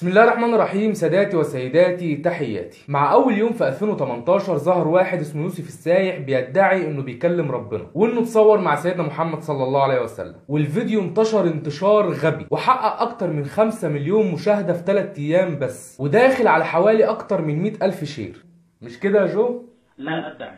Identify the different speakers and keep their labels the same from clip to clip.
Speaker 1: بسم الله الرحمن الرحيم ساداتي وسيداتي تحياتي مع اول يوم في 2018 ظهر واحد اسمه يوسف السايح بيدعي انه بيكلم ربنا وانه اتصور مع سيدنا محمد صلى الله عليه وسلم والفيديو انتشر انتشار غبي وحقق اكتر من 5 مليون مشاهدة في 3 ايام بس وداخل على حوالي اكتر من 100 الف شير مش كده يا جو
Speaker 2: لا أدعي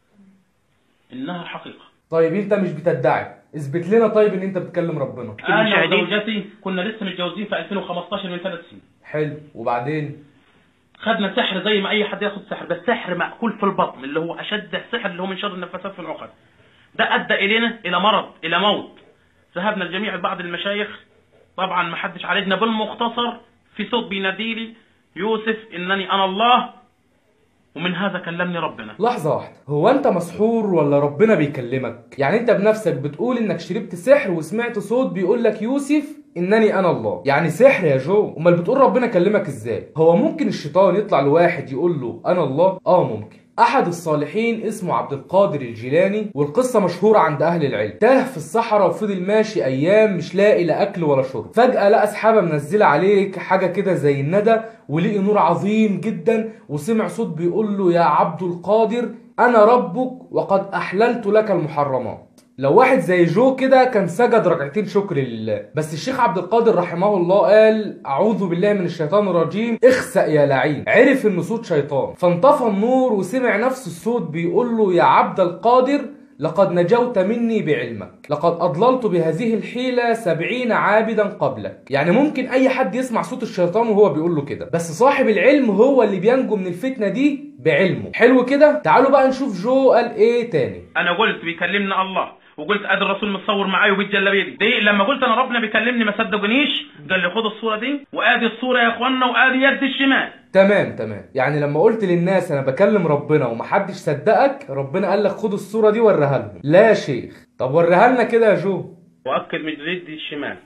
Speaker 2: إنها حقيقة
Speaker 1: طيب انت مش بتدعي اثبت لنا طيب ان انت بتكلم ربنا
Speaker 2: أنا
Speaker 3: المشاهدين.
Speaker 2: وزوجتي كنا لسه متجوزين في 2015 من ثلاث سنين
Speaker 1: حلو وبعدين
Speaker 2: خدنا سحر زي ما أي حد ياخد سحر بس سحر مأكول في البطن اللي هو أشد السحر اللي هو من شر النفاسات في العقد ده أدى إلينا إلى مرض إلى موت ذهبنا الجميع لبعض المشايخ طبعا ما حدش عالجنا بالمختصر في صوت بيناديلي يوسف إنني أنا الله ومن هذا كلمني ربنا
Speaker 1: لحظة واحدة هو انت مسحور ولا ربنا بيكلمك يعني انت بنفسك بتقول انك شربت سحر وسمعت صوت بيقول لك يوسف انني انا الله يعني سحر يا جو امال بتقول ربنا كلمك ازاي هو ممكن الشيطان يطلع لواحد يقول له انا الله اه ممكن احد الصالحين اسمه عبد القادر الجيلاني والقصة مشهورة عند اهل العلم تاه في الصحراء وفضل ماشي ايام مش لاقي لا اكل ولا شرب فجأة لقى سحابة منزلة عليه حاجة كده زي الندى ولقي نور عظيم جدا وسمع صوت بيقول له يا عبد القادر انا ربك وقد احللت لك المحرمات لو واحد زي جو كده كان سجد ركعتين شكر لله بس الشيخ عبد القادر رحمه الله قال اعوذ بالله من الشيطان الرجيم اخسأ يا لعين عرف انه صوت شيطان فانطفى النور وسمع نفس الصوت بيقول له يا عبد القادر لقد نجوت مني بعلمك لقد أضللت بهذه الحيلة سبعين عابدا قبلك يعني ممكن أي حد يسمع صوت الشيطان وهو بيقول له كده بس صاحب العلم هو اللي بينجو من الفتنة دي بعلمه حلو كده تعالوا بقى نشوف جو قال ايه تاني
Speaker 2: انا قلت بيكلمنا الله وقلت ادي الرسول متصور معايا وبالجلابيه دي. دي لما قلت انا ربنا بيكلمني ما صدقونيش قال لي خد الصوره دي وادي الصوره يا اخوانا وادي يد الشمال
Speaker 1: تمام تمام يعني لما قلت للناس انا بكلم ربنا ومحدش صدقك ربنا قال لك خد الصورة دي وريها لهم لا يا شيخ طب وريها لنا كده يا جو
Speaker 2: واكد من يد الشمال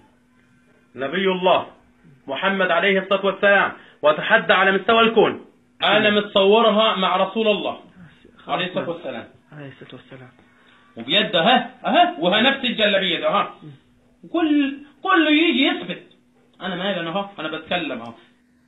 Speaker 2: نبي الله محمد عليه الصلاه والسلام وتحدى على مستوى الكون انا متصورها مع رسول الله عليه الصلاه والسلام
Speaker 3: عليه الصلاة والسلام
Speaker 2: وبيده ها اها وها نفس الجلابيه ده ها كل كله يجي يثبت انا مالي انا اهو انا بتكلم اهو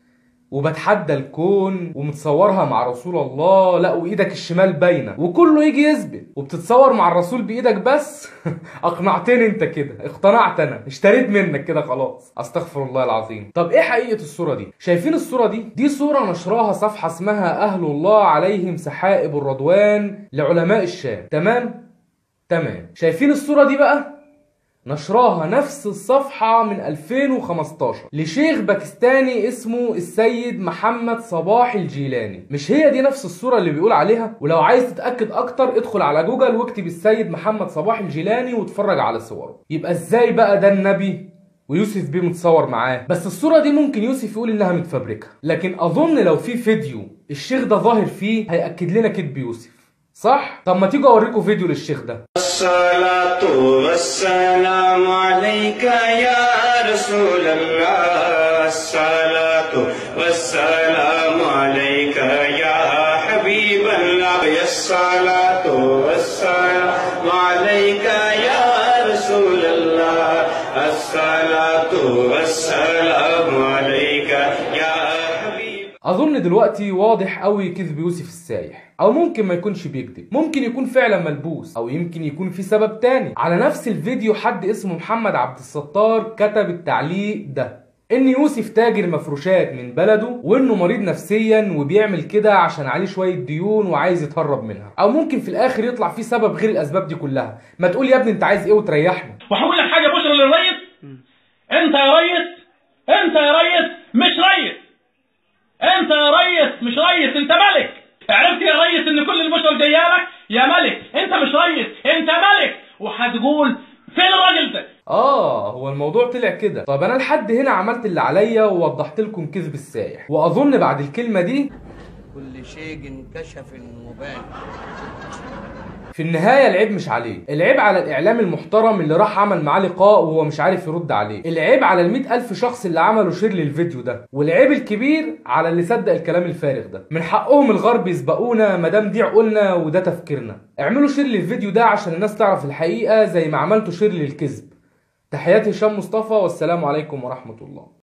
Speaker 1: وبتحدى الكون ومتصورها مع رسول الله لا وايدك الشمال باينه وكله يجي يثبت وبتتصور مع الرسول بايدك بس اقنعتني انت كده اقتنعت انا اشتريت منك كده خلاص استغفر الله العظيم طب ايه حقيقه الصوره دي شايفين الصوره دي دي صوره نشراها صفحه اسمها اهل الله عليهم سحائب الرضوان لعلماء الشام تمام تمام شايفين الصوره دي بقى نشراها نفس الصفحة من 2015 لشيخ باكستاني اسمه السيد محمد صباح الجيلاني مش هي دي نفس الصورة اللي بيقول عليها ولو عايز تتأكد أكتر ادخل على جوجل واكتب السيد محمد صباح الجيلاني واتفرج على صوره يبقى ازاي بقى ده النبي ويوسف بيه متصور معاه بس الصورة دي ممكن يوسف يقول انها متفبركة لكن اظن لو في فيديو الشيخ ده ظاهر فيه هيأكد لنا كذب يوسف صح؟ طب ما تيجوا اوريكم فيديو للشيخ ده
Speaker 4: الصلاة والسلام عليك يا رسول الله الصلاة والسلام عليك يا حبيب الله يا الصلاة والسلام عليك يا رسول الله الصلاة والسلام عليك يا حبيب
Speaker 1: اظن دلوقتي واضح قوي كذب يوسف السايح او ممكن ما يكونش بيكذب ممكن يكون فعلا ملبوس او يمكن يكون في سبب تاني على نفس الفيديو حد اسمه محمد عبد الستار كتب التعليق ده ان يوسف تاجر مفروشات من بلده وانه مريض نفسيا وبيعمل كده عشان عليه شويه ديون وعايز يتهرب منها او ممكن في الاخر يطلع فيه سبب غير الاسباب دي كلها ما تقول يا ابني انت عايز ايه وتريحنا
Speaker 2: وهقول لك حاجه بشرى للريس انت يا ريس انت يا ريس مش ريس انت يا ريس مش ريس انت ملك عرفت يا ريس ان كل البشر جايه لك يا ملك انت مش ريس انت ملك وهتقول فين الراجل ده
Speaker 1: اه هو الموضوع طلع كده طب انا لحد هنا عملت اللي عليا ووضحت لكم كذب السايح واظن بعد الكلمه دي
Speaker 5: كل شيء كشف مبان
Speaker 1: في النهايه العيب مش عليه العيب على الاعلام المحترم اللي راح عمل معاه لقاء وهو مش عارف يرد عليه العيب على ال ألف شخص اللي عملوا شير للفيديو ده والعيب الكبير على اللي صدق الكلام الفارغ ده من حقهم الغرب يسبقونا مادام دي عقولنا وده تفكيرنا اعملوا شير للفيديو ده عشان الناس تعرف الحقيقه زي ما عملتوا شير للكذب تحياتي هشام مصطفى والسلام عليكم ورحمه الله